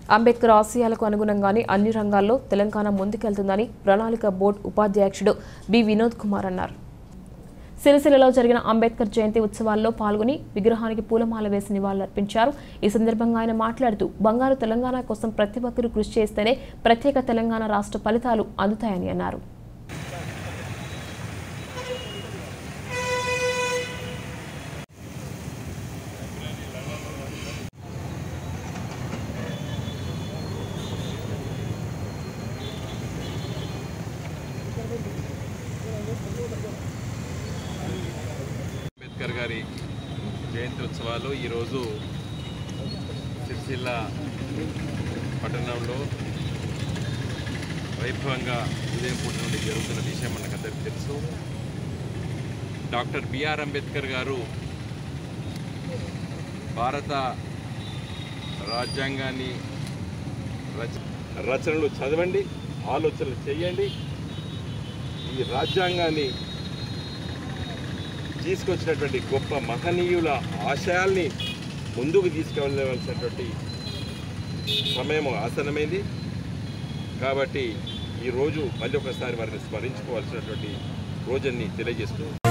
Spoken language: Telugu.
అంబేద్కర్ ఆశయాలకు అనుగుణంగానే అన్ని రంగాల్లో తెలంగాణ ముందుకెళ్తుందని ప్రణాళిక బోర్డు ఉపాధ్యక్షుడు బి వినోద్ కుమార్ అన్నారు సిరిసిల్లలో జరిగిన అంబేద్కర్ జయంతి ఉత్సవాల్లో పాల్గొని విగ్రహానికి పూలమాల వేసి నివాళులర్పించారు ఈ సందర్భంగా ఆయన మాట్లాడుతూ బంగారు తెలంగాణ కోసం ప్రతి ఒక్కరూ కృషి చేస్తేనే ప్రత్యేక తెలంగాణ రాష్ట్ర ఫలితాలు అందుతాయని అన్నారు అంబేద్కర్ గారి జయంతి ఉత్సవాలు ఈరోజు సిరిసిల్ల పట్టణంలో వైభవంగా ఉదయం పూట నుండి జరుగుతున్న విషయం మనకందరికీ తెలుసు డాక్టర్ బిఆర్ అంబేద్కర్ గారు భారత రాజ్యాంగాన్ని రచ రచనలు చదవండి ఆలోచనలు చేయండి ఈ రాజ్యాంగాన్ని తీసుకొచ్చినటువంటి గొప్ప మహనీయుల ఆశయాల్ని ముందుకు తీసుకెళ్ళవలసినటువంటి సమయం ఆసనమైంది కాబట్టి ఈరోజు మళ్ళీ ఒకసారి వారిని స్మరించుకోవాల్సినటువంటి రోజుని తెలియజేస్తూ